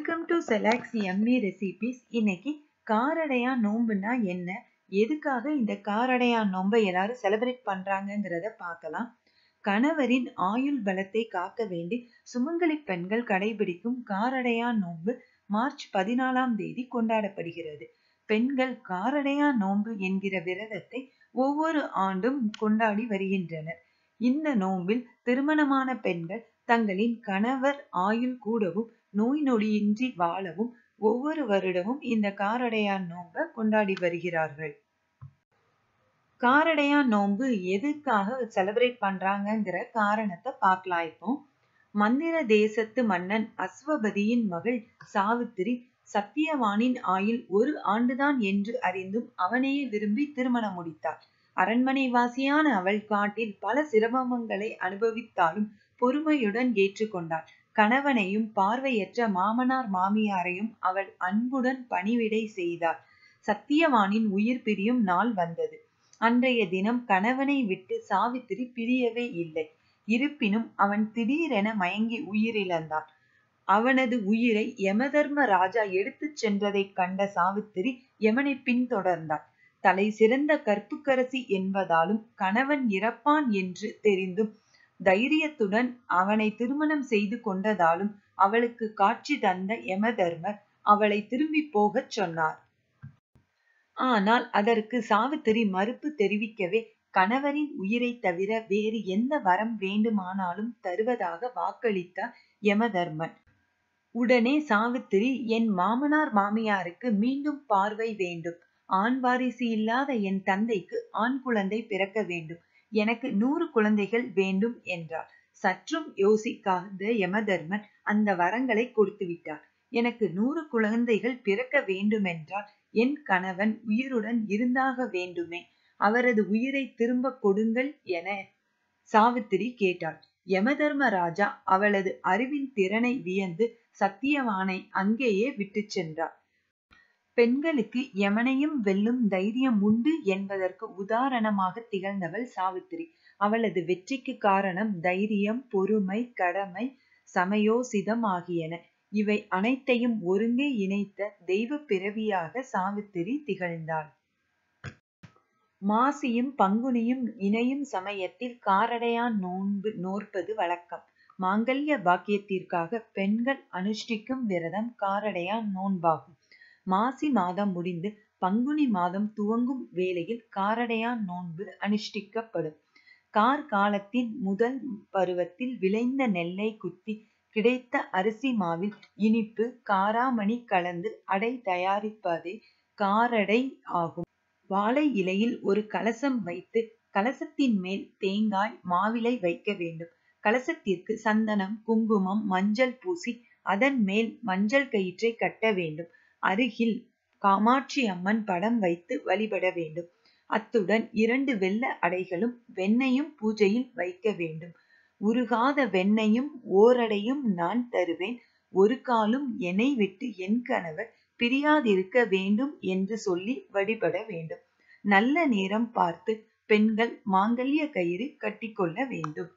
welcome to செலாக்ஸ் எம்மி recipes இன்னைக்கு காரடையா நோம்புனா என்ன எதுக்காக இந்த காரடையா நோம்பை எல்லாரும் செலிப்ரேட் பண்றாங்கங்கிறத பார்க்கலாம் கணவரின் ஆயுள் பலத்தை காக்க வேண்டி சுமங்கலி பெண்கள் கடைபிடிக்கும் காரடையா நோன்பு மார்ச் பதினாலாம் தேதி கொண்டாடப்படுகிறது பெண்கள் காரடையா நோன்பு என்கிற விரதத்தை ஒவ்வொரு ஆண்டும் கொண்டாடி வருகின்றனர் இந்த நோம்பில் திருமணமான பெண்கள் தங்களின் கணவர் ஆயுள் கூடவும் நோய் நொடியின்றி வாழவும் ஒவ்வொரு வருடமும் இந்த காரடையான் நோன்பை கொண்டாடி வருகிறார்கள் காரடையான் நோன்பு எதுக்காக செலிப்ரேட் பண்றாங்கங்கிற காரணத்தை பார்க்கலாம் இப்போ மந்திர தேசத்து மன்னன் அஸ்வபதியின் மகள் சாவித்திரி சத்தியவானின் ஆயுள் ஒரு ஆண்டுதான் என்று அறிந்தும் அவனையே விரும்பி திருமணம் முடித்தாள் அரண்மனை வாசியான அவள் காட்டில் பல சிரமங்களை அனுபவித்தாலும் பொறுமையுடன் ஏற்றுக்கொண்டாள் கணவனையும் பார்வையற்ற மாமனார் மாமியாரையும் அவள் அன்புடன் பணிவிடை செய்தாள் சத்தியவானின் உயிர் பிரியும் நாள் வந்தது அன்றைய தினம் கணவனை விட்டு சாவித்திரி பிரியவே இல்லை இருப்பினும் அவன் திடீரென மயங்கி உயிரிழந்தான் அவனது உயிரை யமதர்ம ராஜா எடுத்துச் சென்றதைக் கண்ட சாவித்திரி யமனை பின்தொடர்ந்தாள் தலை சிறந்த கற்புக்கரசி என்பதாலும் கணவன் இறப்பான் என்று தெரிந்தும் தைரியத்துடன் அவனை திருமணம் செய்து கொண்டதாலும் அவளுக்கு காட்சி தந்த யமதர்மர் அவளை திரும்பி போகச் சொன்னார் ஆனால் அதற்கு சாவித்திரி மறுப்பு தெரிவிக்கவே கணவரின் உயிரை தவிர வேறு எந்த வரம் வேண்டுமானாலும் தருவதாக வாக்களித்தார் யமதர்மன் உடனே சாவித்திரி என் மாமனார் மாமியாருக்கு மீண்டும் பார்வை வேண்டும் ஆண் வாரிசு இல்லாத என் தந்தைக்கு ஆண் குழந்தை பிறக்க வேண்டும் எனக்கு நூறு குழந்தைகள் வேண்டும் என்றார் சற்றும் யோசிக்காத யமதர்மன் அந்த வரங்களை கொடுத்து விட்டார் எனக்கு நூறு குழந்தைகள் பிறக்க வேண்டுமென்றால் என் கணவன் உயிருடன் இருந்தாக வேண்டுமே அவரது உயிரை திரும்ப கொடுங்கள் என சாவித்திரி கேட்டாள் யமதர்ம ராஜா அவளது அறிவின் திறனை வியந்து சத்தியவானை அங்கேயே விட்டு சென்றார் பெண்களுக்கு யமனையும் வெல்லும் தைரியம் உண்டு என்பதற்கு உதாரணமாக திகழ்ந்தவள் சாவித்திரி அவளது வெற்றிக்கு காரணம் தைரியம் பொறுமை கடமை சமயோசிதம் ஆகியன இவை அனைத்தையும் ஒருங்கே இணைத்த தெய்வ பிறவியாக சாவித்திரி திகழ்ந்தாள் மாசியும் பங்குனியும் இணையும் சமயத்தில் காரடையான் நோன்பு நோற்பது வழக்கம் மாங்கல்ய பாக்கியத்திற்காக பெண்கள் அனுஷ்டிக்கும் விரதம் காரடையான் நோன்பாகும் மாசி மாதம் முடிந்து பங்குனி மாதம் துவங்கும் வேளையில் காரடையான் நோன்பு அனுஷ்டிக்கப்படும் கார் காலத்தின் முதல் பருவத்தில் விளைந்த நெல்லை குத்தி கிடைத்த அரிசி மாவில் இனிப்பு காராமணி கலந்து அடை தயாரிப்பதே காரடை ஆகும் வாழை இலையில் ஒரு கலசம் வைத்து கலசத்தின் மேல் தேங்காய் மாவிலை வைக்க வேண்டும் கலசத்திற்கு சந்தனம் குங்குமம் மஞ்சள் பூசி அதன் மேல் மஞ்சள் கயிற்றை கட்ட வேண்டும் அருகில் காமாட்சி அம்மன் படம் வைத்து வழிபட வேண்டும் அத்துடன் இரண்டு வெள்ள அடைகளும் வெண்ணையும் பூஜையில் வைக்க வேண்டும் உருகாத வெண்ணையும் ஓரடையும் நான் தருவேன் ஒரு காலும் என்னை விட்டு என் கணவர் பிரியாதிருக்க வேண்டும் என்று சொல்லி வழிபட வேண்டும் நல்ல நேரம் பார்த்து பெண்கள் மாங்கல்ய கயிறு கட்டிக்கொள்ள வேண்டும்